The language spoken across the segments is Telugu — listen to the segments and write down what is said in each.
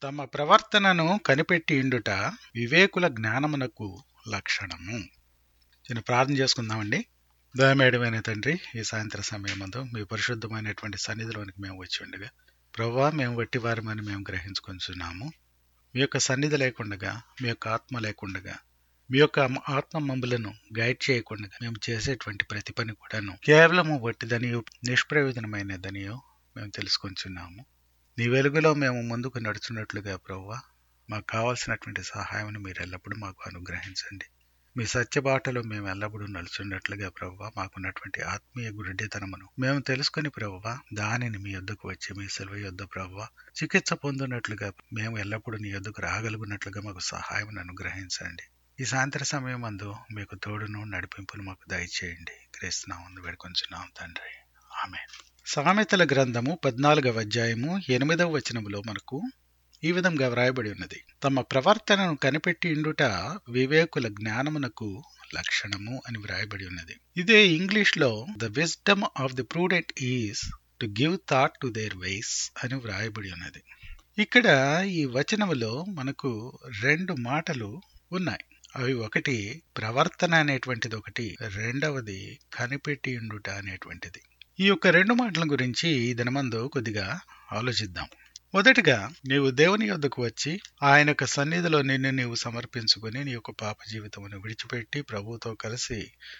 తమ ప్రవర్తనను కనిపెట్టి ఇండుట వివేకుల జ్ఞానమునకు లక్షణము నేను ప్రార్థన చేసుకుందామండి దయమేడమైన తండ్రి ఈ సాయంత్రం సమయమందు మీ పరిశుద్ధమైనటువంటి సన్నిధిలోనికి మేము వచ్చి ఉండగా ప్రభా మేము వట్టి వారమని మేము గ్రహించుకొంచున్నాము మీ యొక్క సన్నిధి లేకుండగా మీ యొక్క ఆత్మ లేకుండగా మీ యొక్క ఆత్మ మమ్మలను గైడ్ చేయకుండా మేము చేసేటువంటి ప్రతి పని కూడాను కేవలము వట్టిదనియో నిష్ప్రయోజనమైనదనియో మేము తెలుసుకొంచున్నాము నీ వెలుగులో మేము ముందుకు నడుచున్నట్లుగా ప్రవ్వా మాకు కావాల్సినటువంటి సహాయం మీరు ఎల్లప్పుడూ మాకు అనుగ్రహించండి మీ సత్య బాటలో మేము ఎల్లప్పుడూ నడుచున్నట్లుగా ప్రవ్వా మాకున్నటువంటి ఆత్మీయ గుడ్డితనమును మేము తెలుసుకుని ప్రవ్వా దానిని మీ యొద్దకు వచ్చి మీ సెలవు యొద్ద ప్రవ్వా చికిత్స పొందినట్లుగా మేము ఎల్లప్పుడూ నీ యొద్దకు రాగలుగున్నట్లుగా మాకు సహాయం అనుగ్రహించండి ఈ సాయంత్ర సమయం అందు మీకు తోడును నడిపింపును మాకు దయచేయండి క్రీస్తునామందు వేడుకొంచున్నాం తండ్రి ఆమె సామెతల గ్రంథము పద్నాలుగవ అధ్యాయము ఎనిమిదవ వచనములో మనకు ఈ విధంగా వ్రాయబడి ఉన్నది తమ ప్రవర్తనను కనిపెట్టి ఇండుట వివేకుల జ్ఞానమునకు లక్షణము అని వ్రాయబడి ఉన్నది ఇదే ఇంగ్లీష్ లో the wisdom of the prudent is to give thought to their ways అని వ్రాయబడి ఉన్నది ఇక్కడ ఈ వచనములో మనకు రెండు మాటలు ఉన్నాయి అవి ఒకటి ప్రవర్తన అనేటువంటిది ఒకటి రెండవది కనిపెట్టి ఉండుట అనేటువంటిది ఈ యొక్క రెండు మాటల గురించి ఈ దినమందు కొద్దిగా ఆలోచిద్దాం మొదటిగా నీవు దేవుని యొద్దకు వచ్చి ఆయన యొక్క సన్నిధిలో నిన్ను నీవు సమర్పించుకుని నీ యొక్క పాప జీవితమును విడిచిపెట్టి ప్రభువుతో కలిసి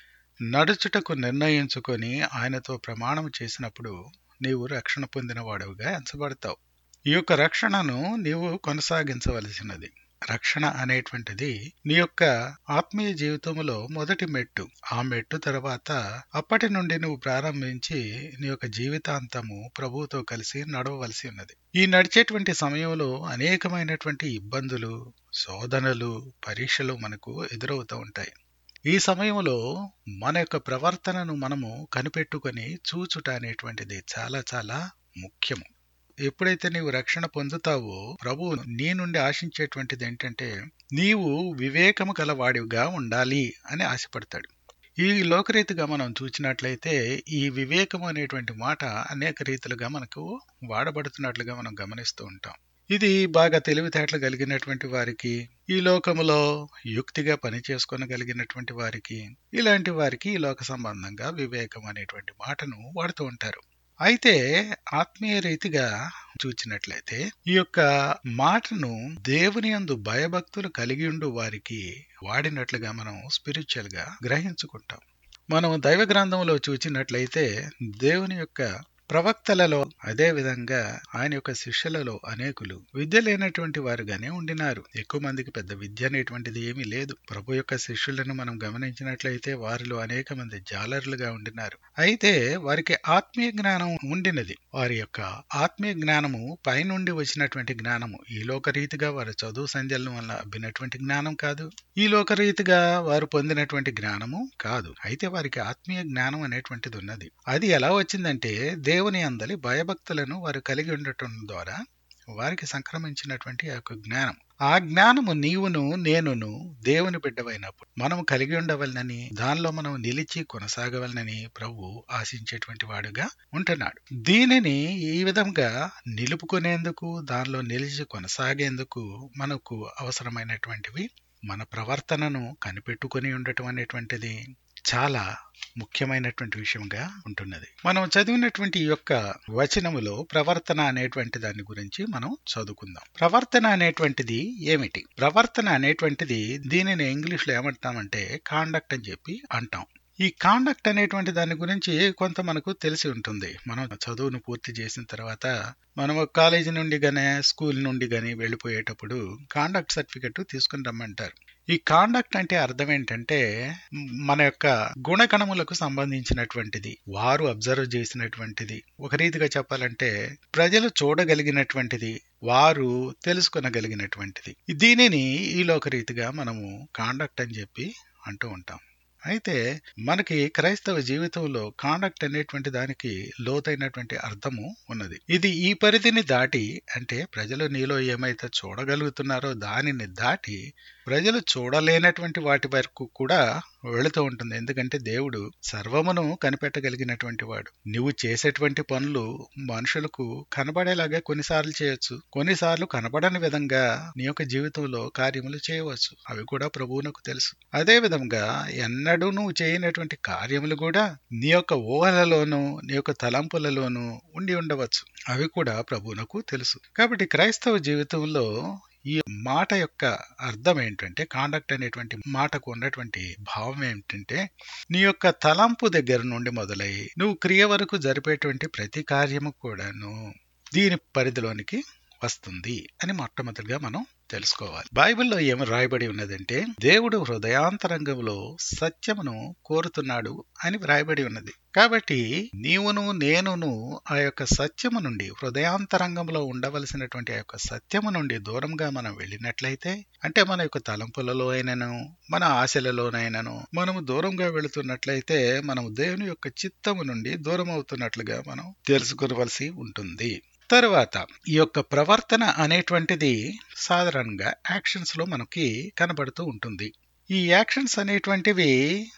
నడుచుటకు నిర్ణయించుకొని ఆయనతో ప్రమాణం చేసినప్పుడు నీవు రక్షణ పొందిన వాడవుగా ఎంచబడతావు ఈ యొక్క రక్షణను నీవు కొనసాగించవలసినది రక్షణ అనేటువంటిది నీ యొక్క ఆత్మీయ జీవితంలో మొదటి మెట్టు ఆ మెట్టు తర్వాత అప్పటి నుండి నువ్వు ప్రారంభించి నీ యొక్క జీవితాంతము ప్రభువుతో కలిసి నడవవలసి ఉన్నది ఈ నడిచేటువంటి సమయంలో అనేకమైనటువంటి ఇబ్బందులు శోధనలు పరీక్షలు మనకు ఎదురవుతూ ఉంటాయి ఈ సమయంలో మన యొక్క ప్రవర్తనను మనము కనిపెట్టుకొని చూచుట అనేటువంటిది చాలా చాలా ముఖ్యము ఎప్పుడైతే నీవు రక్షణ పొందుతావో ప్రభు నీ నుండి ఆశించేటువంటిది ఏంటంటే నీవు వివేకము గలవాడిగా ఉండాలి అని ఆశపడతాడు ఈ లోకరీతిగా మనం చూసినట్లయితే ఈ వివేకము అనేటువంటి మాట అనేక రీతిలుగా మనకు వాడబడుతున్నట్లుగా మనం గమనిస్తూ ఉంటాం ఇది బాగా తెలివితేటలు కలిగినటువంటి వారికి ఈ లోకములో యుక్తిగా పని చేసుకోనగలిగినటువంటి వారికి ఇలాంటి వారికి ఈ లోక సంబంధంగా వివేకం అనేటువంటి మాటను వాడుతూ ఉంటారు అయితే ఆత్మీయ రీతిగా చూచినట్లయితే ఈ యొక్క మాటను దేవుని అందు భయభక్తులు కలిగి ఉండు వారికి వాడినట్లుగా మనం స్పిరిచువల్ గా గ్రహించుకుంటాం మనం దైవ గ్రంథంలో చూచినట్లయితే దేవుని యొక్క ప్రవక్తలలో అదే విధంగా ఆయన యొక్క శిష్యులలో అనేకులు విద్య లేనటువంటి వారుగానే ఉండినారు ఎక్కువ మందికి పెద్ద విద్య అనేటువంటిది ఏమీ లేదు ప్రభు యొక్క శిష్యులను మనం గమనించినట్లయితే వారిలో అనేక మంది జాలరులుగా ఉండినారు అయితే వారికి ఆత్మీయ జ్ఞానం ఉండినది వారి యొక్క ఆత్మీయ జ్ఞానము పైనుండి వచ్చినటువంటి జ్ఞానము ఈ లోక రీతిగా వారు చదువు సంధ్యల వల్ల అబ్బినటువంటి జ్ఞానం కాదు ఈ లోక రీతిగా వారు పొందినటువంటి జ్ఞానము కాదు అయితే వారికి ఆత్మీయ జ్ఞానం అనేటువంటిది ఉన్నది అది ఎలా వచ్చిందంటే దేవుని అందలి భయభక్తులను వారు కలిగి ఉండటం ద్వారా వారికి సంక్రమించినటువంటి ఆ యొక్క జ్ఞానం ఆ జ్ఞానము నీవును నేనును దేవుని బిడ్డవైనప్పుడు మనం కలిగి ఉండవలనని దానిలో మనం నిలిచి కొనసాగవలనని ప్రభు ఆశించేటువంటి వాడుగా ఉంటున్నాడు దీనిని ఈ విధంగా నిలుపుకునేందుకు దానిలో నిలిచి కొనసాగేందుకు మనకు అవసరమైనటువంటివి మన ప్రవర్తనను కనిపెట్టుకొని ఉండటం అనేటువంటిది చాలా ముఖ్యమైనటువంటి విషయంగా ఉంటున్నది మనం చదివినటువంటి ఈ యొక్క వచనములో ప్రవర్తన అనేటువంటి దాని గురించి మనం చదువుకుందాం ప్రవర్తన అనేటువంటిది ఏమిటి ప్రవర్తన అనేటువంటిది దీనిని ఇంగ్లీష్ లో ఏమంటామంటే కాండక్ట్ అని చెప్పి అంటాం ఈ కాండక్ట్ అనేటువంటి దాని గురించి కొంత మనకు తెలిసి ఉంటుంది మనం చదువును పూర్తి చేసిన తర్వాత మనం కాలేజీ నుండి గానే స్కూల్ నుండి గాని వెళ్ళిపోయేటప్పుడు కాండక్ట్ సర్టిఫికెట్ తీసుకుని రమ్మంటారు ఈ కాండక్ట్ అంటే అర్థం ఏంటంటే మన యొక్క గుణగణములకు సంబంధించినటువంటిది వారు అబ్జర్వ్ చేసినటువంటిది ఒక రీతిగా చెప్పాలంటే ప్రజలు చూడగలిగినటువంటిది వారు తెలుసుకొనగలిగినటువంటిది దీనిని ఈ లోక రీతిగా మనము కాండక్ట్ అని చెప్పి అంటూ ఉంటాం అయితే మనకి క్రైస్తవ జీవితంలో కాండక్ట్ అనేటువంటి దానికి లోతైనటువంటి అర్థము ఉన్నది ఇది ఈ పరిధిని దాటి అంటే ప్రజలు నీలో ఏమైతే చూడగలుగుతున్నారో దానిని దాటి ప్రజలు చూడలేనటువంటి వాటి వరకు కూడా వెళుతూ ఉంటుంది ఎందుకంటే దేవుడు సర్వమును కనిపెట్టగలిగినటువంటి వాడు నువ్వు చేసేటువంటి పనులు మనుషులకు కనబడేలాగా కొన్నిసార్లు చేయొచ్చు కొన్నిసార్లు కనబడని విధంగా నీ యొక్క జీవితంలో కార్యములు చేయవచ్చు అవి కూడా ప్రభువునకు తెలుసు అదే విధంగా ఎన్నడూ నువ్వు చేయనటువంటి కార్యములు కూడా నీ యొక్క ఊహలలోనూ నీ యొక్క తలంపులలోనూ ఉండి ఉండవచ్చు అవి కూడా ప్రభువునకు తెలుసు కాబట్టి క్రైస్తవ జీవితంలో ఈ మాట యొక్క అర్థం ఏంటంటే కాండక్ట్ అనేటువంటి మాటకు ఉన్నటువంటి భావం ఏమిటంటే నీ యొక్క తలంపు దగ్గర నుండి మొదలై నువ్వు క్రియ వరకు జరిపేటువంటి ప్రతి కార్యము కూడాను దీని పరిధిలోనికి వస్తుంది అని మొట్టమొదటిగా మనం తెలుసుకోవాలి బైబిల్లో ఏమి రాయబడి ఉన్నదంటే దేవుడు హృదయాంతరంగంలో సత్యమును కోరుతున్నాడు అని వ్రాయబడి ఉన్నది కాబట్టి నీవును నేనును ఆ యొక్క సత్యము నుండి హృదయాంతరంగంలో ఉండవలసినటువంటి ఆ యొక్క సత్యము నుండి దూరంగా మనం వెళ్ళినట్లయితే అంటే మన యొక్క తలంపులలో అయినను మన ఆశలలోనైనను మనము దూరంగా వెళుతున్నట్లయితే మనము దేవుని యొక్క చిత్తము నుండి దూరం అవుతున్నట్లుగా మనం తెలుసుకోవలసి ఉంటుంది తరువాత ఈ యొక్క ప్రవర్తన అనేటువంటిది సాధారణంగా యాక్షన్స్ లో మనకి కనబడుతూ ఉంటుంది ఈ యాక్షన్స్ అనేటువంటివి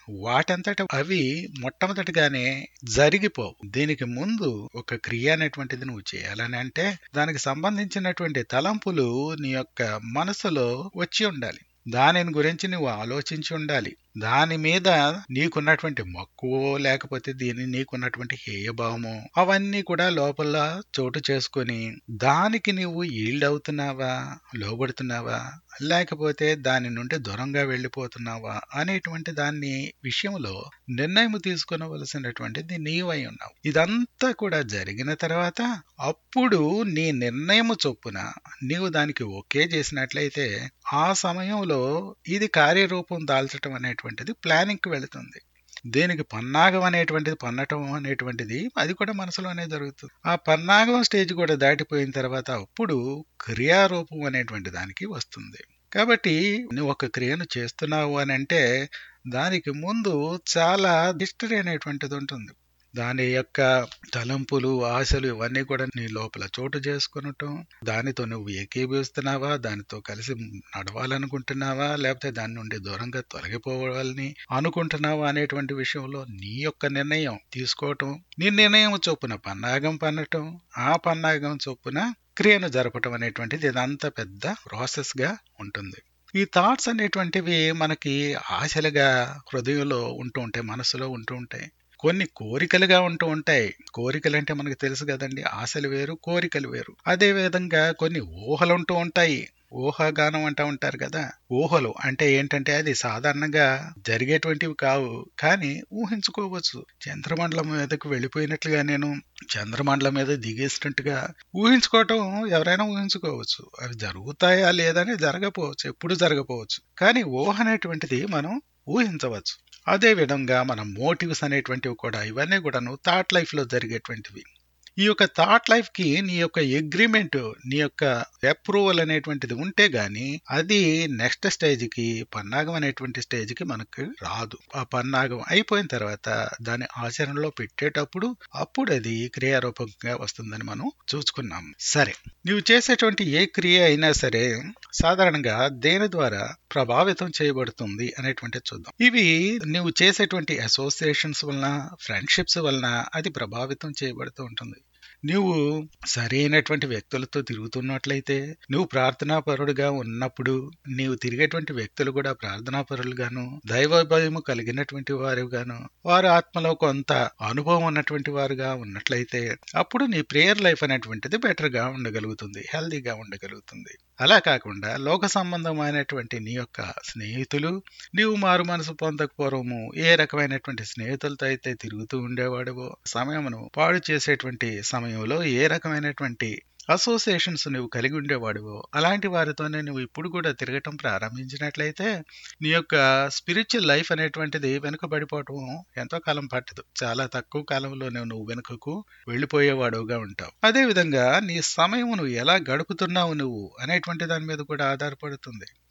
వాటంతట అవి మొట్టమొదటిగానే జరిగిపోవు దీనికి ముందు ఒక క్రియ అనేటువంటిది నువ్వు చేయాలని అంటే దానికి సంబంధించినటువంటి తలంపులు నీ యొక్క మనసులో వచ్చి ఉండాలి దానిని గురించి నువ్వు ఆలోచించి ఉండాలి దాని మీద నీకున్నటువంటి మక్కువ లేకపోతే దీని నీకున్నటువంటి హేయభావము అవన్నీ కూడా లోపల చోటు చేసుకొని దానికి నువ్వు ఈల్డ్ అవుతున్నావా లోబడుతున్నావా లేకపోతే దాని నుండి దూరంగా వెళ్ళిపోతున్నావా అనేటువంటి దాన్ని విషయంలో నిర్ణయం తీసుకునవలసినటువంటిది నీవై ఉన్నావు ఇదంతా కూడా జరిగిన తర్వాత అప్పుడు నీ నిర్ణయం చొప్పున నీవు దానికి ఓకే చేసినట్లయితే ఆ సమయంలో ఇది కార్యరూపం దాల్చటం అనేటువంటిది ప్లానింగ్ కి వెళుతుంది దీనికి పన్నాగం అనేటువంటిది పన్నటం అనేటువంటిది అది కూడా మనసులోనే జరుగుతుంది ఆ పన్నాగం స్టేజ్ కూడా దాటిపోయిన తర్వాత అప్పుడు క్రియారూపం అనేటువంటి దానికి వస్తుంది కాబట్టి నువ్వు ఒక క్రియను చేస్తున్నావు అని అంటే దానికి ముందు చాలా హిస్టరీ అనేటువంటిది ఉంటుంది దాని యొక్క తలంపులు ఆశలు ఇవన్నీ కూడా నీ లోపల చోటు చేసుకునటం దానితో నువ్వు ఏకీభవిస్తున్నావా దానితో కలిసి నడవాలనుకుంటున్నావా లేకపోతే దాని నుండి దూరంగా తొలగిపోవాలని అనుకుంటున్నావా అనేటువంటి విషయంలో నీ యొక్క నిర్ణయం తీసుకోవటం నీ నిర్ణయం చొప్పున పన్నాగం పన్నటం ఆ పన్నాగం చొప్పున క్రియను జరపటం అనేటువంటిది ఇదంతా పెద్ద ప్రాసెస్ గా ఉంటుంది ఈ థాట్స్ అనేటువంటివి మనకి ఆశలుగా హృదయంలో ఉంటూ ఉంటాయి మనసులో ఉంటూ ఉంటాయి కొన్ని కోరికలుగా ఉంటూ ఉంటాయి కోరికలు అంటే మనకు తెలుసు కదండి ఆశలు వేరు కోరికలు వేరు అదే విధంగా కొన్ని ఊహలు ఉంటూ ఉంటాయి ఊహాగానం అంటూ ఉంటారు కదా ఊహలు అంటే ఏంటంటే అది సాధారణంగా జరిగేటువంటివి కావు కానీ ఊహించుకోవచ్చు చంద్రమండలం మీదకు వెళ్ళిపోయినట్లుగా నేను చంద్రమండలం మీద దిగేసినట్టుగా ఊహించుకోవటం ఎవరైనా ఊహించుకోవచ్చు అవి జరుగుతాయా లేదని జరగపోవచ్చు ఎప్పుడు జరగపోవచ్చు కానీ ఊహ అనేటువంటిది మనం ఊహించవచ్చు అదే విధంగా మన మోటివ్స్ అనేటువంటివి కూడా ఇవన్నీ కూడాను థాట్ లైఫ్ లో జరిగేటువంటివి ఈ యొక్క థాట్ లైఫ్ కి నీ యొక్క అగ్రిమెంట్ నీ యొక్క అప్రూవల్ అనేటువంటిది ఉంటే గాని అది నెక్స్ట్ స్టేజ్ కి పన్నాగం అనేటువంటి స్టేజ్ కి మనకు రాదు ఆ పన్నాగం అయిపోయిన తర్వాత దాని ఆచరణలో పెట్టేటప్పుడు అప్పుడు అది క్రియారూపంగా వస్తుందని మనం చూసుకున్నాం సరే నువ్వు చేసేటువంటి ఏ క్రియ అయినా సరే సాధారణంగా దేని ద్వారా ప్రభావితం చేయబడుతుంది అనేటువంటి చూద్దాం ఇవి నువ్వు చేసేటువంటి అసోసియేషన్స్ వలన ఫ్రెండ్షిప్స్ వలన అది ప్రభావితం చేయబడుతూ ఉంటుంది నువ్వు సరైనటువంటి వ్యక్తులతో తిరుగుతున్నట్లయితే నువ్వు ప్రార్థనాపరుడుగా ఉన్నప్పుడు నీవు తిరిగేటువంటి వ్యక్తులు కూడా ప్రార్థనాపరులుగాను దైవ భయము కలిగినటువంటి వారుగాను వారు ఆత్మలో కొంత అనుభవం ఉన్నటువంటి వారుగా ఉన్నట్లయితే అప్పుడు నీ ప్రేయర్ లైఫ్ అనేటువంటిది బెటర్ గా ఉండగలుగుతుంది హెల్దీగా ఉండగలుగుతుంది అలా కాకుండా లోక సంబంధమైనటువంటి నీ యొక్క స్నేహితులు నీవు మారు మనసు పొందకపోవడము ఏ రకమైనటువంటి స్నేహితులతో అయితే తిరుగుతూ ఉండేవాడువో సమయమును పాడు చేసేటువంటి సమయంలో ఏ రకమైనటువంటి అసోసియేషన్స్ నువ్వు కలిగి ఉండేవాడువో అలాంటి వారితోనే నువ్వు ఇప్పుడు కూడా తిరగటం ప్రారంభించినట్లయితే నీ యొక్క స్పిరిచువల్ లైఫ్ అనేటువంటిది వెనుకబడిపోవటం ఎంతో కాలం పట్టదు చాలా తక్కువ కాలంలోనే నువ్వు వెనుకకు వెళ్ళిపోయేవాడుగా ఉంటావు అదే విధంగా నీ సమయం నువ్వు ఎలా గడుపుతున్నావు నువ్వు అనేటువంటి దాని మీద కూడా ఆధారపడుతుంది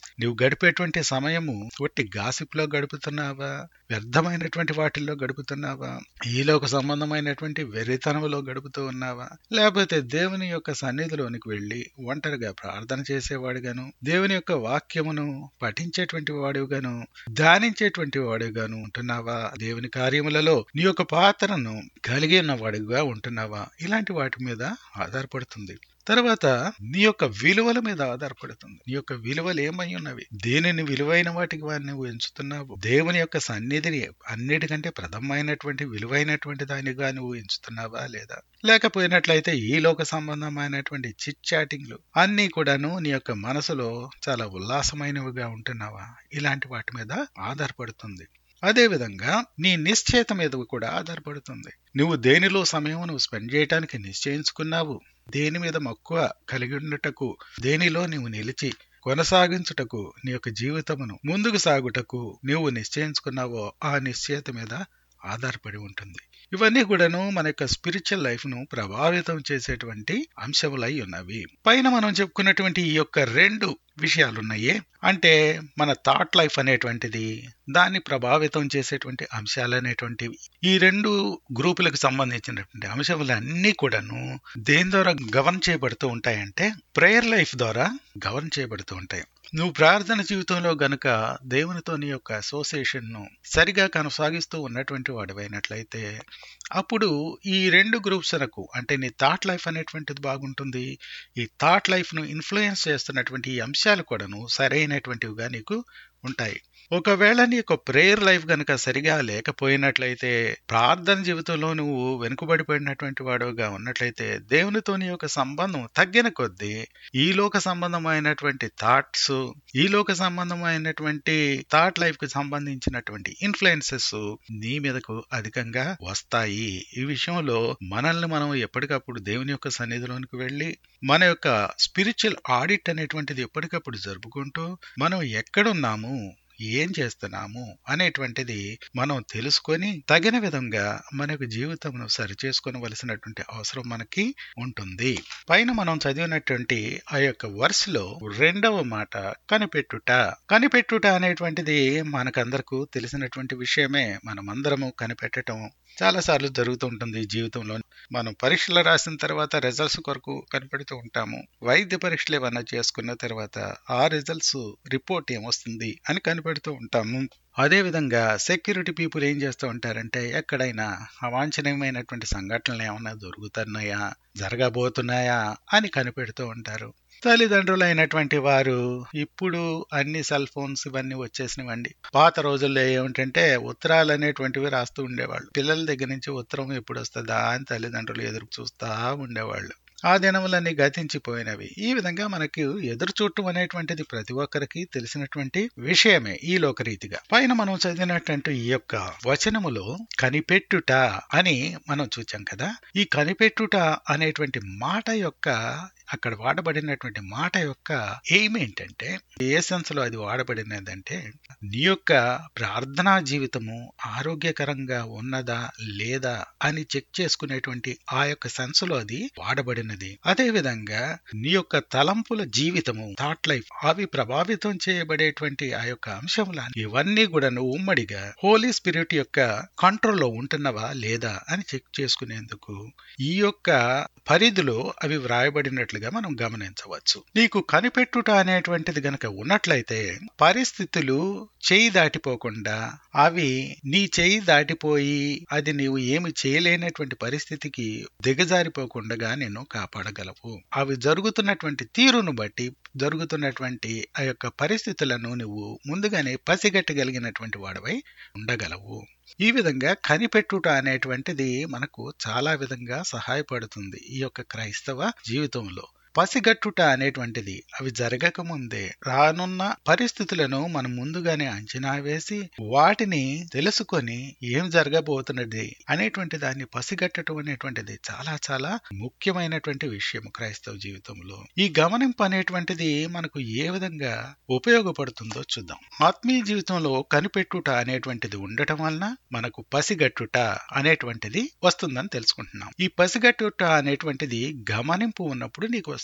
నువ్వు గడిపేటువంటి సమయము ఒట్టి గాసిప్లో గడుపుతున్నావా వ్యర్థమైనటువంటి వాటిల్లో గడుపుతున్నావా ఈలోక సంబంధమైనటువంటి వెర్రితనంలో గడుపుతూ ఉన్నావా లేకపోతే దేవుని యొక్క సన్నిధిలోనికి వెళ్ళి ఒంటరిగా ప్రార్థన చేసేవాడుగాను దేవుని యొక్క వాక్యమును పఠించేటువంటి వాడుగాను ధ్యానించేటువంటి వాడుగాను ఉంటున్నావా దేవుని కార్యములలో నీ యొక్క పాత్రను కలిగి ఉన్న వాడిగా ఉంటున్నావా ఇలాంటి వాటి మీద ఆధారపడుతుంది తర్వాత నీ యొక్క విలువల మీద ఆధారపడుతుంది నీ యొక్క విలువలు ఏమై ఉన్నవి దేనిని విలువైన వాటికి వారిని నువ్వు ఎంచుతున్నావు దేవుని యొక్క సన్నిధిని అన్నిటికంటే ప్రథమైనటువంటి విలువైనటువంటి దానిగా నువ్వు ఎంచుతున్నావా లేదా లేకపోయినట్లయితే ఈ లోక సంబంధమైనటువంటి చిట్ చాటింగ్లు అన్నీ కూడాను నీ యొక్క మనసులో చాలా ఉల్లాసమైనవిగా ఉంటున్నావా ఇలాంటి వాటి మీద ఆధారపడుతుంది అదేవిధంగా నీ నిశ్చయిత మీద కూడా ఆధారపడుతుంది నువ్వు దేనిలో సమయం నువ్వు స్పెండ్ చేయడానికి నిశ్చయించుకున్నావు దేని మీద మక్కువ కలిగి ఉండటకు దేనిలో నీవు నిలిచి కొనసాగించుటకు నీ యొక్క జీవితమును ముందుకు సాగుటకు నీవు నిశ్చయించుకున్నావో ఆ నిశ్చయత మీద ఆధారపడి ఉంటుంది ఇవన్నీ కూడాను మన యొక్క స్పిరిచువల్ లైఫ్ ను ప్రభావితం చేసేటువంటి అంశములై ఉన్నవి పైన మనం చెప్పుకున్నటువంటి ఈ యొక్క రెండు విషయాలున్నాయి అంటే మన థాట్ లైఫ్ అనేటువంటిది దాన్ని ప్రభావితం చేసేటువంటి అంశాలు అనేటువంటివి ఈ రెండు గ్రూపులకు సంబంధించినటువంటి అంశములన్నీ కూడాను దేని ద్వారా గవర్న్ చేయబడుతూ ఉంటాయంటే ప్రేయర్ లైఫ్ ద్వారా గవర్న్ చేయబడుతూ ఉంటాయి నువ్వు ప్రార్థన జీవితంలో గనుక దేవునితో నీ యొక్క అసోసియేషన్ ను సరిగా కొనసాగిస్తూ ఉన్నటువంటి వాడివైనట్లయితే అప్పుడు ఈ రెండు గ్రూప్స్లకు అంటే నీ థాట్ లైఫ్ అనేటువంటిది బాగుంటుంది ఈ థాట్ లైఫ్ ను ఇన్ఫ్లుయెన్స్ చేస్తున్నటువంటి ఈ అంశాలు కూడాను సరైనటువంటివిగా నీకు ఉంటాయి ఒకవేళ నీ యొక్క ప్రేయర్ లైఫ్ గనక సరిగా లేకపోయినట్లయితే ప్రార్థన జీవితంలో నువ్వు వెనుకబడిపోయినటువంటి వాడుగా ఉన్నట్లయితే దేవునితో నీ యొక్క సంబంధం తగ్గిన కొద్దీ ఈ లోక సంబంధమైనటువంటి థాట్స్ ఈ లోక సంబంధమైనటువంటి థాట్ లైఫ్ కి సంబంధించినటువంటి ఇన్ఫ్లుయెన్సెస్ నీ మీదకు అధికంగా వస్తాయి ఈ విషయంలో మనల్ని మనం ఎప్పటికప్పుడు దేవుని యొక్క సన్నిధిలోనికి వెళ్ళి మన యొక్క స్పిరిచువల్ ఆడిట్ అనేటువంటిది ఎప్పటికప్పుడు జరుపుకుంటూ మనం ఎక్కడున్నాము ఏం చేస్తున్నాము అనేటువంటిది మనం తెలుసుకొని తగిన విధంగా మనకు జీవితంను సరిచేసుకోవలసినటువంటి అవసరం మనకి ఉంటుంది పైన మనం చదివినటువంటి ఆ యొక్క వర్స్లో రెండవ మాట కనిపెట్టుట కనిపెట్టుట అనేటువంటిది మనకందరకు తెలిసినటువంటి విషయమే మనమందరము కనిపెట్టడం చాలా సార్లు జరుగుతూ ఉంటుంది జీవితంలో మనం పరీక్షలు రాసిన తర్వాత రిజల్ట్స్ కొరకు కనిపెడుతూ ఉంటాము వైద్య పరీక్షలు ఏమన్నా చేసుకున్న తర్వాత ఆ రిజల్ట్స్ రిపోర్ట్ ఏమొస్తుంది అని కనిపెడుతూ ఉంటాము అదే విధంగా సెక్యూరిటీ పీపుల్ ఏం చేస్తూ ఉంటారంటే ఎక్కడైనా అవాంఛనీయమైనటువంటి సంఘటనలు ఏమన్నా జరుగుతున్నాయా జరగబోతున్నాయా అని కనిపెడుతూ ఉంటారు తల్లిదండ్రులైనటువంటి వారు ఇప్పుడు అన్ని సెల్ ఫోన్స్ ఇవన్నీ వచ్చేసినవండి పాత రోజుల్లో ఏమిటంటే ఉత్తరాలు అనేటువంటివి రాస్తూ ఉండేవాళ్ళు పిల్లల దగ్గర నుంచి ఉత్తరం ఎప్పుడు వస్తుందా అని తల్లిదండ్రులు ఎదురు చూస్తా ఉండేవాళ్ళు ఆ దినములన్నీ గతించిపోయినవి ఈ విధంగా మనకి ఎదురు చూడటం అనేటువంటిది ప్రతి ఒక్కరికి తెలిసినటువంటి విషయమే ఈ లోకరీతిగా పైన మనం చదివినటువంటి ఈ యొక్క వచనములో కనిపెట్టుట అని మనం చూచాం కదా ఈ కనిపెట్టుట అనేటువంటి మాట యొక్క అక్కడ వాడబడినటువంటి మాట యొక్క ఎయిమ్ ఏంటంటే ఏ సెన్స్ లో అది వాడబడినదంటే నీ యొక్క ప్రార్థనా జీవితము ఆరోగ్యకరంగా ఉన్నదా లేదా అని చెక్ చేసుకునేటువంటి ఆ యొక్క సెన్స్ లో అది వాడబడినది అదే విధంగా నీ యొక్క తలంపుల జీవితము థాట్ లైఫ్ అవి ప్రభావితం చేయబడేటువంటి ఆ యొక్క అంశముల ఇవన్నీ కూడా నువ్వు ఉమ్మడిగా హోలీ స్పిరిట్ యొక్క కంట్రోల్లో ఉంటున్నవా లేదా అని చెక్ చేసుకునేందుకు ఈ యొక్క పరిధిలో అవి వ్రాయబడినట్లుగా మనం గమనించవచ్చు నీకు కనిపెట్టుట అనేటువంటిది గనక ఉన్నట్లయితే పరిస్థితులు చేయి దాటిపోకుండా అవి నీ చేయి దాటిపోయి అది నీవు ఏమి చేయలేనటువంటి పరిస్థితికి దిగజారిపోకుండా నిన్ను కాపాడగలవు అవి జరుగుతున్నటువంటి తీరును బట్టి జరుగుతున్నటువంటి ఆ యొక్క పరిస్థితులను నువ్వు ముందుగానే పసిగట్టగలిగినటువంటి వాడవై ఉండగలవు ఈ విధంగా కనిపెట్టుట అనేటువంటిది మనకు చాలా విధంగా సహాయపడుతుంది ఈ యొక్క క్రైస్తవ జీవితంలో పసిగట్టుట అనేటువంటిది అవి జరగక ముందే రానున్న పరిస్థితులను మనం ముందుగానే అంచనా వేసి వాటిని తెలుసుకొని ఏం జరగబోతున్నది అనేటువంటి దాన్ని పసిగట్టడం అనేటువంటిది చాలా చాలా ముఖ్యమైనటువంటి విషయం క్రైస్తవ జీవితంలో ఈ గమనింపు అనేటువంటిది మనకు ఏ విధంగా ఉపయోగపడుతుందో చూద్దాం ఆత్మీయ జీవితంలో కనిపెట్టుట అనేటువంటిది ఉండటం వలన మనకు పసిగట్టుట అనేటువంటిది వస్తుందని తెలుసుకుంటున్నాం ఈ పసిగట్టుట అనేటువంటిది గమనింపు ఉన్నప్పుడు నీకు వస్తుంది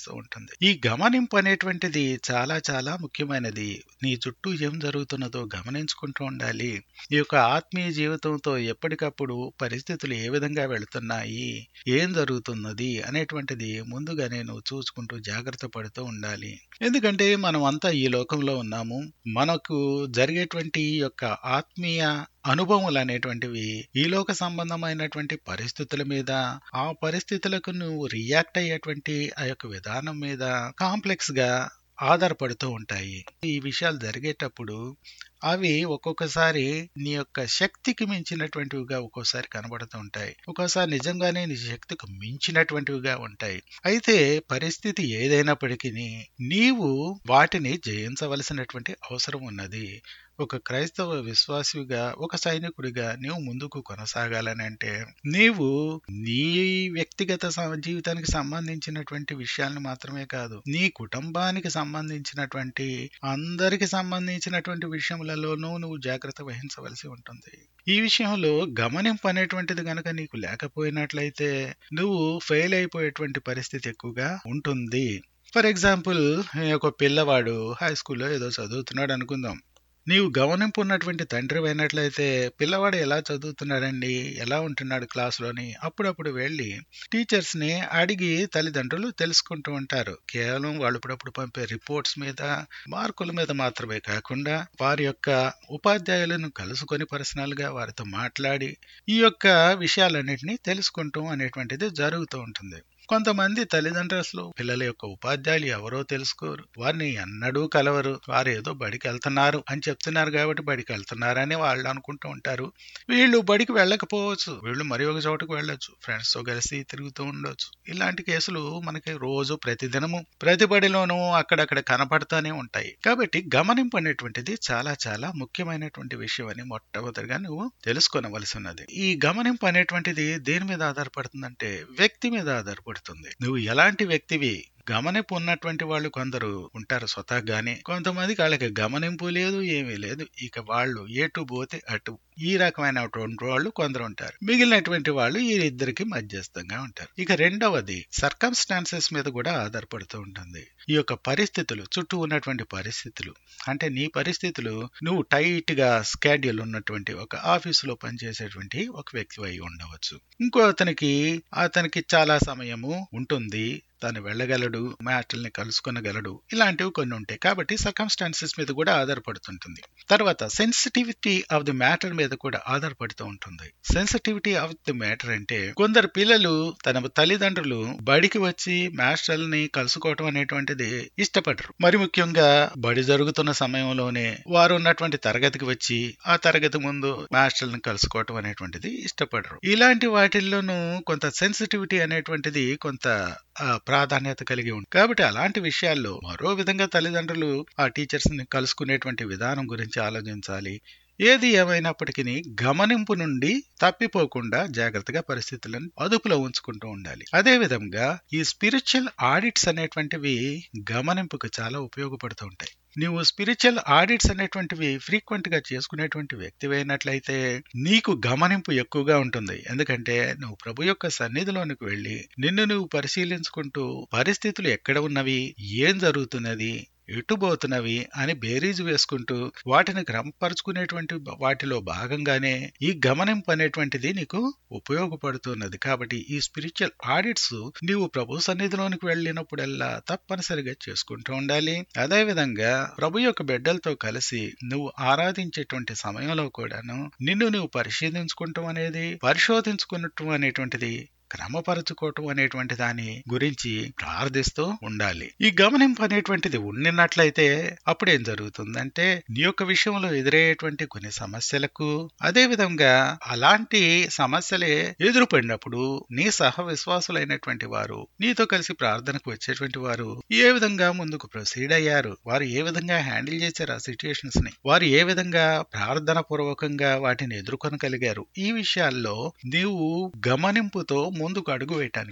కనిపిస్తూ ఉంటుంది ఈ గమనింపు అనేటువంటిది చాలా చాలా ముఖ్యమైనది నీ చుట్టూ ఏం జరుగుతున్నదో గమనించుకుంటూ ఉండాలి ఈ యొక్క ఆత్మీయ జీవితంతో ఎప్పటికప్పుడు పరిస్థితులు ఏ విధంగా వెళుతున్నాయి ఏం జరుగుతున్నది అనేటువంటిది ముందుగానే నువ్వు చూసుకుంటూ జాగ్రత్త పడుతూ ఉండాలి ఎందుకంటే మనం అంతా ఈ లోకంలో ఉన్నాము మనకు జరిగేటువంటి ఈ యొక్క ఆత్మీయ అనుభవములు అనేటువంటివి ఈ లోక సంబంధమైనటువంటి పరిస్థితుల మీద ఆ పరిస్థితులకు నువ్వు రియాక్ట్ అయ్యేటువంటి ఆ యొక్క విధానం మీద కాంప్లెక్స్ గా ఆధారపడుతూ ఉంటాయి ఈ విషయాలు జరిగేటప్పుడు అవి ఒక్కొక్కసారి నీ యొక్క శక్తికి మించినటువంటివిగా ఒక్కోసారి కనబడుతూ ఉంటాయి ఒక్కోసారి నిజంగానే నీ శక్తికి మించినటువంటివిగా ఉంటాయి అయితే పరిస్థితి ఏదైనప్పటికీ నీవు వాటిని జయించవలసినటువంటి అవసరం ఉన్నది ఒక క్రైస్తవ విశ్వాసిగా ఒక సైనికుడిగా నీవు ముందుకు కొనసాగాలని అంటే నీవు నీ వ్యక్తిగత స- జీవితానికి సంబంధించినటువంటి విషయాలను మాత్రమే కాదు నీ కుటుంబానికి సంబంధించినటువంటి అందరికి సంబంధించినటువంటి విషయములలోనూ నువ్వు జాగ్రత్త వహించవలసి ఉంటుంది ఈ విషయంలో గమనింపు అనేటువంటిది గనక నీకు లేకపోయినట్లయితే నువ్వు ఫెయిల్ అయిపోయేటువంటి పరిస్థితి ఎక్కువగా ఉంటుంది ఫర్ ఎగ్జాంపుల్ ఒక పిల్లవాడు హై స్కూల్లో ఏదో చదువుతున్నాడు అనుకుందాం నీవు గమనింపు ఉన్నటువంటి తండ్రి అయినట్లయితే పిల్లవాడు ఎలా చదువుతున్నాడండి ఎలా ఉంటున్నాడు క్లాసులోని అప్పుడప్పుడు వెళ్ళి టీచర్స్ ని అడిగి తల్లిదండ్రులు తెలుసుకుంటూ ఉంటారు కేవలం వాళ్ళు ఇప్పుడప్పుడు పంపే రిపోర్ట్స్ మీద మార్కుల మీద మాత్రమే కాకుండా వారి యొక్క ఉపాధ్యాయులను కలుసుకొని పర్సనల్ గా వారితో మాట్లాడి ఈ యొక్క విషయాలన్నింటినీ తెలుసుకుంటూ అనేటువంటిది జరుగుతూ ఉంటుంది కొంతమంది తల్లిదండ్రులు పిల్లల యొక్క ఉపాధ్యాయులు ఎవరో తెలుసుకోరు వారిని ఎన్నడూ కలవరు వారు ఏదో బడికి వెళ్తున్నారు అని చెప్తున్నారు కాబట్టి బడికి వెళ్తున్నారని వాళ్ళు అనుకుంటూ ఉంటారు వీళ్ళు బడికి వెళ్ళకపోవచ్చు వీళ్ళు మరి ఒక చోటుకు వెళ్ళొచ్చు ఫ్రెండ్స్ తో కలిసి తిరుగుతూ ఉండొచ్చు ఇలాంటి కేసులు మనకి రోజు ప్రతిదినము ప్రతి బడిలోనూ అక్కడక్కడ కనపడుతూనే ఉంటాయి కాబట్టి గమనింపు అనేటువంటిది చాలా చాలా ముఖ్యమైనటువంటి విషయం అని మొట్టమొదటిగా నువ్వు తెలుసుకోనవలసి ఉన్నది ఈ గమనింపు అనేటువంటిది దేని మీద ఆధారపడుతుందంటే వ్యక్తి మీద ఆధారపడుతుంది నువ్వు ఎలాంటి వ్యక్తివి గమనింపు ఉన్నటువంటి వాళ్ళు కొందరు ఉంటారు స్వతహాగానే కొంతమందికి వాళ్ళకి గమనింపు లేదు ఏమీ లేదు ఇక వాళ్ళు ఎటు పోతే అటు ఈ రకమైనటువంటి వాళ్ళు కొందరు ఉంటారు మిగిలినటువంటి వాళ్ళు ఈ ఇద్దరికి మధ్యస్థంగా ఉంటారు ఇక రెండవది సర్కమ్స్టాన్సెస్ మీద కూడా ఆధారపడుతూ ఉంటుంది ఈ యొక్క పరిస్థితులు చుట్టూ ఉన్నటువంటి పరిస్థితులు అంటే నీ పరిస్థితులు నువ్వు టైట్ గా స్కాడ్యూల్ ఉన్నటువంటి ఒక ఆఫీసులో పనిచేసేటువంటి ఒక వ్యక్తి అయి ఉండవచ్చు ఇంకో అతనికి అతనికి చాలా సమయము ఉంటుంది తాను వెళ్ళగలడు మ్యాట్లని కలుసుకొనగలడు ఇలాంటివి కొన్ని ఉంటాయి కాబట్టి సర్కమ్స్టాన్సెస్ మీద కూడా ఆధారపడుతుంటుంది తర్వాత సెన్సిటివిటీ ఆఫ్ ది మ్యాటర్ మీద కూడా ఆధారపడుతూ ఉంటుంది సెన్సిటివిటీ ఆఫ్ ది మ్యాటర్ అంటే కొందరు పిల్లలు తన తల్లిదండ్రులు బడికి వచ్చి మాస్టర్లని కలుసుకోవటం అనేటువంటిది ఇష్టపడరు మరి ముఖ్యంగా బడి జరుగుతున్న సమయంలోనే వారు ఉన్నటువంటి తరగతికి వచ్చి ఆ తరగతి ముందు మాస్టర్లను కలుసుకోవటం అనేటువంటిది ఇష్టపడరు ఇలాంటి వాటిల్లోనూ కొంత సెన్సిటివిటీ అనేటువంటిది కొంత ఆ, ప్రాధాన్యత కలిగి ఉంది కాబట్టి అలాంటి విషయాల్లో మరో విధంగా తల్లిదండ్రులు ఆ టీచర్స్ ని కలుసుకునేటువంటి విధానం గురించి ఆలోచించాలి ఏది ఏమైనప్పటికీ గమనింపు నుండి తప్పిపోకుండా జాగ్రత్తగా పరిస్థితులను అదుపులో ఉంచుకుంటూ ఉండాలి అదే విధంగా ఈ స్పిరిచువల్ ఆడిట్స్ అనేటువంటివి గమనింపుకు చాలా ఉపయోగపడుతూ ఉంటాయి నీవు స్పిరిచువల్ ఆడిట్స్ అనేటువంటివి ఫ్రీక్వెంట్ గా చేసుకునేటువంటి వ్యక్తివైనట్లయితే నీకు గమనింపు ఎక్కువగా ఉంటుంది ఎందుకంటే నువ్వు ప్రభు యొక్క సన్నిధిలోనికి వెళ్ళి నిన్ను నువ్వు పరిశీలించుకుంటూ పరిస్థితులు ఎక్కడ ఉన్నవి ఏం జరుగుతున్నది ఎటుపోతున్నవి అని బేరీజు వేసుకుంటూ వాటిని క్రమపరుచుకునేటువంటి వాటిలో భాగంగానే ఈ గమనింపు అనేటువంటిది నీకు ఉపయోగపడుతున్నది కాబట్టి ఈ స్పిరిచువల్ ఆడిట్స్ నీవు ప్రభు సన్నిధిలోనికి వెళ్ళినప్పుడల్లా తప్పనిసరిగా చేసుకుంటూ ఉండాలి అదే విధంగా ప్రభు యొక్క బిడ్డలతో కలిసి నువ్వు ఆరాధించేటువంటి సమయంలో కూడాను నిన్ను నువ్వు పరిశీలించుకుంటాం అనేది పరిశోధించుకున్నట్టు అనేటువంటిది క్రమపరచుకోవటం అనేటువంటి దాని గురించి ప్రార్థిస్తూ ఉండాలి ఈ గమనింపు అనేటువంటిది ఉండినట్లయితే అప్పుడు ఏం జరుగుతుందంటే నీ యొక్క విషయంలో ఎదురయ్యేటువంటి కొన్ని సమస్యలకు అదే విధంగా అలాంటి సమస్యలే ఎదురుపడినప్పుడు నీ సహ విశ్వాసులైనటువంటి వారు నీతో కలిసి ప్రార్థనకు వచ్చేటువంటి వారు ఏ విధంగా ముందుకు ప్రొసీడ్ అయ్యారు వారు ఏ విధంగా హ్యాండిల్ చేశారు ఆ సిచ్యుయేషన్స్ ని వారు ఏ విధంగా ప్రార్థన పూర్వకంగా వాటిని ఎదుర్కొనగలిగారు ఈ విషయాల్లో నీవు గమనింపుతో ముందుకు అడుగు వేయటానికి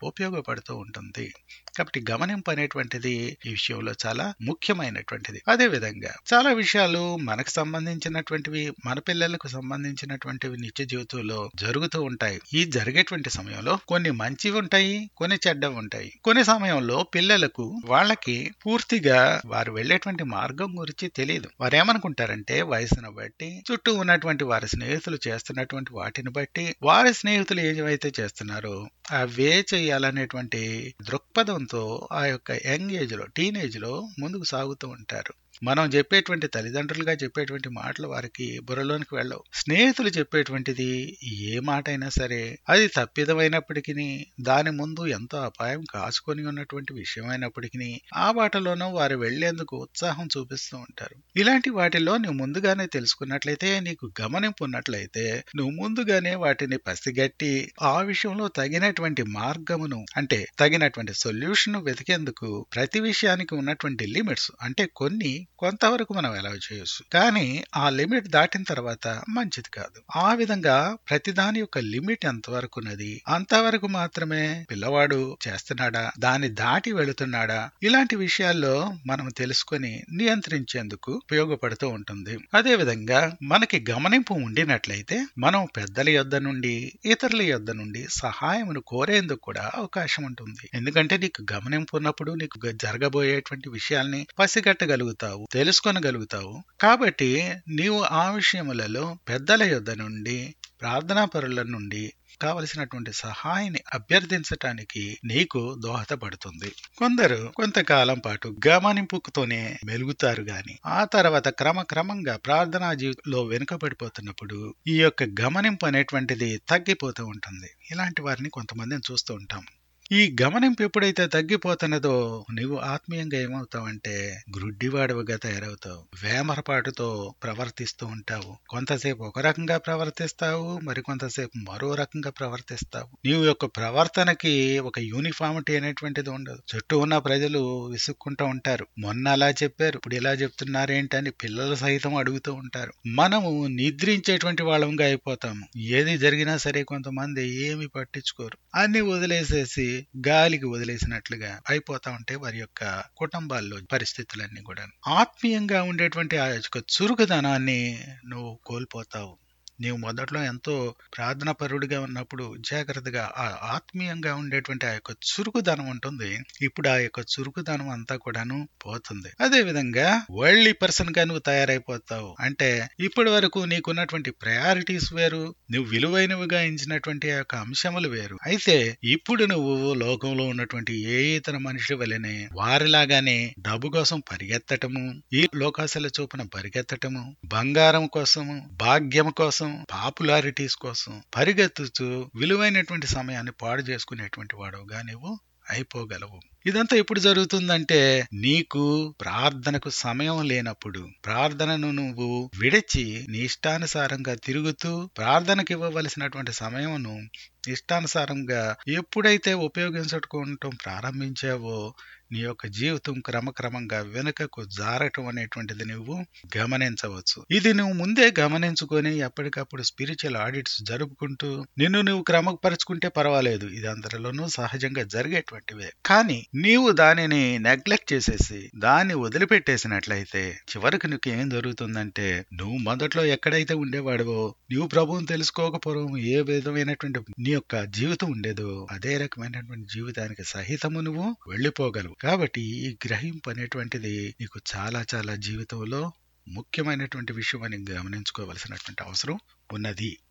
ఉపయోగపడుతూ ఉంటుంది కాబట్టి గమనింపు అనేటువంటిది ఈ విషయంలో చాలా ముఖ్యమైనటువంటిది అదే విధంగా చాలా విషయాలు మనకు సంబంధించినటువంటివి మన పిల్లలకు సంబంధించినటువంటివి నిత్య జీవితంలో జరుగుతూ ఉంటాయి ఈ జరిగేటువంటి సమయంలో కొన్ని మంచివి ఉంటాయి కొన్ని చెడ్డవి ఉంటాయి కొన్ని సమయంలో పిల్లలకు వాళ్ళకి పూర్తిగా వారు వెళ్ళేటువంటి మార్గం గురించి తెలియదు వారు ఏమనుకుంటారంటే వయసును బట్టి చుట్టూ ఉన్నటువంటి వారి స్నేహితులు చేస్తున్నటువంటి వాటిని బట్టి వారి స్నేహితులు ఏవైతే చేస్తున్నారో అవే చేయాలనేటువంటి దృక్పథంతో ఆ యొక్క యంగ్ ఏజ్ లో టీనేజ్ లో ముందుకు సాగుతూ ఉంటారు మనం చెప్పేటువంటి తల్లిదండ్రులుగా చెప్పేటువంటి మాటలు వారికి బుర్రలోనికి వెళ్ళవు స్నేహితులు చెప్పేటువంటిది ఏ మాట అయినా సరే అది తప్పిదమైనప్పటికీ దాని ముందు ఎంతో అపాయం కాచుకొని ఉన్నటువంటి విషయం అయినప్పటికీ ఆ బాటలోనూ వారు వెళ్లేందుకు ఉత్సాహం చూపిస్తూ ఉంటారు ఇలాంటి వాటిలో నువ్వు ముందుగానే తెలుసుకున్నట్లయితే నీకు గమనింపు ఉన్నట్లయితే నువ్వు ముందుగానే వాటిని పసిగట్టి ఆ విషయంలో తగినటువంటి మార్గమును అంటే తగినటువంటి సొల్యూషన్ వెతికేందుకు ప్రతి విషయానికి ఉన్నటువంటి లిమిట్స్ అంటే కొన్ని కొంతవరకు మనం ఎలా చేయొచ్చు కానీ ఆ లిమిట్ దాటిన తర్వాత మంచిది కాదు ఆ విధంగా ప్రతిదాని యొక్క లిమిట్ ఎంతవరకు ఉన్నది అంతవరకు మాత్రమే పిల్లవాడు చేస్తున్నాడా దాన్ని దాటి వెళుతున్నాడా ఇలాంటి విషయాల్లో మనం తెలుసుకొని నియంత్రించేందుకు ఉపయోగపడుతూ ఉంటుంది అదే విధంగా మనకి గమనింపు ఉండినట్లయితే మనం పెద్దల యొద్ద నుండి ఇతరుల యొద్ద నుండి సహాయమును కోరేందుకు కూడా అవకాశం ఉంటుంది ఎందుకంటే నీకు గమనింపు ఉన్నప్పుడు నీకు గ- జరగబోయేటువంటి విషయాల్ని పసిగట్టగలుగుతావు తెలుసుకొనగలుగుతావు కాబట్టి నీవు ఆ విషయములలో పెద్దల యొద్ద నుండి ప్రార్థనా పరుల నుండి కావలసినటువంటి సహాయాన్ని అభ్యర్థించటానికి నీకు దోహదపడుతుంది కొందరు కొంతకాలం పాటు గమనింపుతోనే మెలుగుతారు గాని ఆ తర్వాత క్రమక్రమంగా ప్రార్థనా జీవితంలో వెనుకబడిపోతున్నప్పుడు ఈ యొక్క గమనింపు అనేటువంటిది తగ్గిపోతూ ఉంటుంది ఇలాంటి వారిని కొంతమందిని చూస్తూ ఉంటాం ఈ గమనింపు ఎప్పుడైతే తగ్గిపోతున్నదో నువ్వు ఆత్మీయంగా ఏమవుతావంటే గ్రుడ్డివాడుగా తయారవుతావు వేమరపాటుతో ప్రవర్తిస్తూ ఉంటావు కొంతసేపు ఒక రకంగా ప్రవర్తిస్తావు మరి కొంతసేపు మరో రకంగా ప్రవర్తిస్తావు నీవు యొక్క ప్రవర్తనకి ఒక యూనిఫామిటీ అనేటువంటిది ఉండదు చుట్టూ ఉన్న ప్రజలు విసుక్కుంటూ ఉంటారు మొన్న అలా చెప్పారు ఇప్పుడు ఇలా చెప్తున్నారేంటని పిల్లలు సైతం అడుగుతూ ఉంటారు మనము నిద్రించేటువంటి వాళ్ళంగా అయిపోతాము ఏది జరిగినా సరే కొంతమంది ఏమి పట్టించుకోరు అన్ని వదిలేసేసి గాలికి వదిలేసినట్లుగా అయిపోతా ఉంటే వారి యొక్క కుటుంబాల్లో పరిస్థితులన్నీ కూడా ఆత్మీయంగా ఉండేటువంటి ఆ యొక్క చురుకుదనాన్ని నువ్వు కోల్పోతావు నీవు మొదట్లో ఎంతో ప్రార్థనాపరుడిగా ఉన్నప్పుడు జాగ్రత్తగా ఆ ఆత్మీయంగా ఉండేటువంటి ఆ యొక్క చురుకుదనం ఉంటుంది ఇప్పుడు ఆ యొక్క చురుకుదనం అంతా కూడాను పోతుంది అదే విధంగా వరల్డ్ పర్సన్ గా నువ్వు తయారైపోతావు అంటే ఇప్పటి వరకు నీకున్నటువంటి ప్రయారిటీస్ వేరు నువ్వు విలువైనవిగా ఎంచినటువంటి ఆ యొక్క అంశములు వేరు అయితే ఇప్పుడు నువ్వు లోకంలో ఉన్నటువంటి ఏ ఇతర మనుషుల వలనే వారిలాగానే డబ్బు కోసం పరిగెత్తటము ఈ లోకాశల చూపున పరిగెత్తటము బంగారం కోసము భాగ్యం కోసం పాపులారిటీస్ కోసం పరిగెత్తుతూ విలువైనటువంటి సమయాన్ని పాడు చేసుకునేటువంటి వాడుగా నువ్వు అయిపోగలవు ఇదంతా ఎప్పుడు జరుగుతుందంటే నీకు ప్రార్థనకు సమయం లేనప్పుడు ప్రార్థనను నువ్వు విడిచి నీ ఇష్టానుసారంగా తిరుగుతూ ప్రార్థనకు ఇవ్వవలసినటువంటి సమయమును ఇష్టానుసారంగా ఎప్పుడైతే ఉపయోగించుకోవటం ప్రారంభించావో నీ యొక్క జీవితం క్రమక్రమంగా వెనుకకు జారటం అనేటువంటిది నువ్వు గమనించవచ్చు ఇది నువ్వు ముందే గమనించుకొని ఎప్పటికప్పుడు స్పిరిచువల్ ఆడిట్స్ జరుపుకుంటూ నిన్ను నువ్వు క్రమపరుచుకుంటే పర్వాలేదు ఇది అందరిలోనూ సహజంగా జరిగేటువంటివే కానీ నీవు దానిని నెగ్లెక్ట్ చేసేసి దాన్ని వదిలిపెట్టేసినట్లయితే చివరికి నీకు ఏం జరుగుతుందంటే నువ్వు మొదట్లో ఎక్కడైతే ఉండేవాడివో నువ్వు ప్రభువుని తెలుసుకోకపోవడం ఏ విధమైనటువంటి నీ యొక్క జీవితం ఉండేదో అదే రకమైనటువంటి జీవితానికి సహితము నువ్వు వెళ్ళిపోగలవు కాబట్టి ఈ గ్రహింపు అనేటువంటిది నీకు చాలా చాలా జీవితంలో ముఖ్యమైనటువంటి విషయం అని గమనించుకోవలసినటువంటి అవసరం ఉన్నది